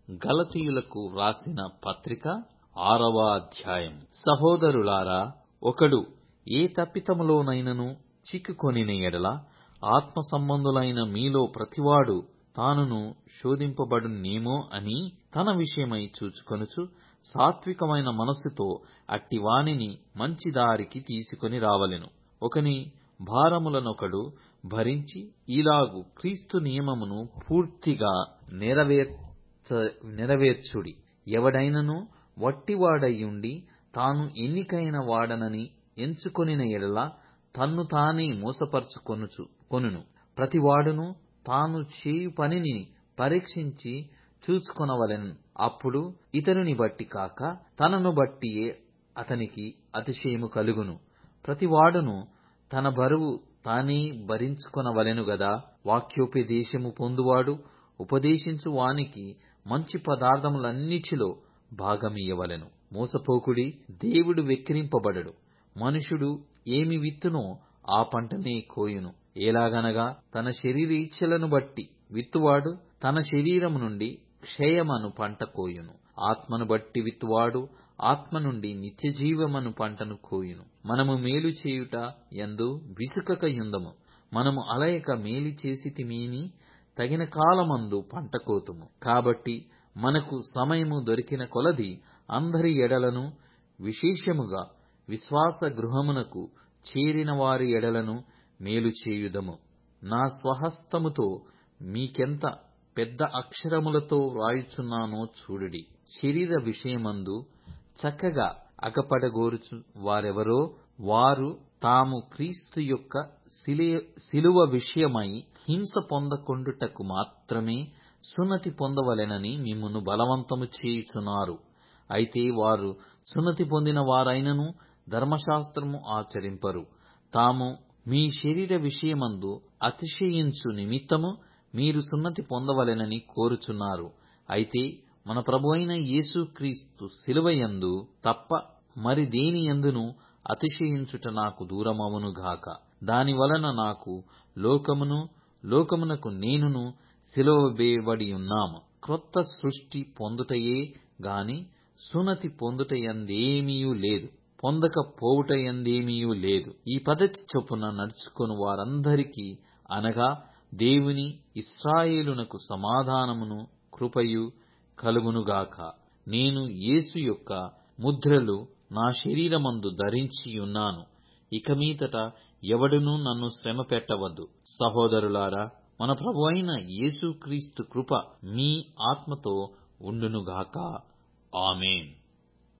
గలతీయులకు వ్రాసిన పత్రిక ఆరవ అధ్యాయం సహోదరులారా ఒకడు ఏ తప్పిదములోనైనను చిక్కుకొనిన ఎడల ఆత్మ సంబంధులైన మీలో ప్రతివాడు తానును శోధింపబడునేమో అని తన విషయమై చూచుకొనుచు సాత్వికమైన మనస్సుతో అట్టి వానిని మంచి దారికి తీసుకొని రావలెను ఒకని భారములనొకడు భరించి ఈలాగు క్రీస్తు నియమమును పూర్తిగా నెరవేర్చుడి ఎవడైనను వట్టివాడైయుండి తాను ఎన్నికైన వాడనని ఎంచుకొనిన ఎడల తన్ను తానే మోసపరచుకొనును ప్రతివాడును తాను చేయు పనిని పరీక్షించి చూచుకొనవలెను అప్పుడు ఇతరుని బట్టి కాక తనను బట్టియే అతనికి అతిశయము కలుగును ప్రతివాడును తన బరువు తానే భరించుకొనవలెను గదా వాక్యోపదేశము పొందువాడు ఉపదేశించు వానికి మంచి పదార్థములన్నిటిలో భాగమియ్యవలెను మోసపోకుడి దేవుడు వెక్కిరింపబడడు మనుషుడు ఏమి విత్తునో ఆ పంటనే కోయును ఎలాగనగా తన శరీర ఇచ్ఛలను బట్టి విత్తువాడు తన శరీరము నుండి క్షయమను పంట కోయును ఆత్మను బట్టి విత్తువాడు ఆత్మ నుండి నిత్యజీవమను పంటను కోయును మనము మేలు చేయుట యందు విసుకక యుందము మనము అలయక మేలు చేసితిమీని తగిన కాలమందు పంట కోతుము కాబట్టి మనకు సమయము దొరికిన కొలది అందరి ఎడలను విశేషముగా విశ్వాస గృహమునకు చేరిన వారి ఎడలను మేలు చేయుదము నా స్వహస్తముతో మీకెంత పెద్ద అక్షరములతో వ్రాయుచున్నానో చూడుడి శరీర విషయమందు చక్కగా అగపడగోరుచు వారెవరో వారు తాము క్రీస్తు యొక్క శిలువ విషయమై హింస పొందకుండుటకు మాత్రమే సున్నతి పొందవలెనని మిమ్మును బలవంతము చేయుచున్నారు అయితే వారు సున్నతి పొందిన వారైనను ధర్మశాస్త్రము ఆచరింపరు తాము మీ శరీర విషయమందు అతిశయించు నిమిత్తము మీరు సున్నతి పొందవలెనని కోరుచున్నారు అయితే మన ప్రభువైన యేసుక్రీస్తు శిలువయందు తప్ప మరి దేని యందును అతిశయించుట నాకు దూరమవును గాక దాని వలన నాకు లోకమును లోకమునకు నేనును సిలువబేయబడి ఉన్నాము క్రొత్త సృష్టి పొందుటయే గాని సున్నతి పొందుటయందేమీయూ లేదు పొందక పోవుటయందేమీయూ లేదు ఈ పద్ధతి చొప్పున నడుచుకొను వారందరికీ అనగా దేవుని ఇస్రాయేలునకు సమాధానమును కృపయు కలుగునుగాక నేను యేసు యొక్క ముద్రలు నా శరీరమందు ధరించియున్నాను ఇక మీదట ఎవడునూ నన్ను శ్రమ పెట్టవద్దు సహోదరులారా మన ప్రభువైన యేసుక్రీస్తు కృప మీ ఆత్మతో ఉండునుగాక ఆమేన్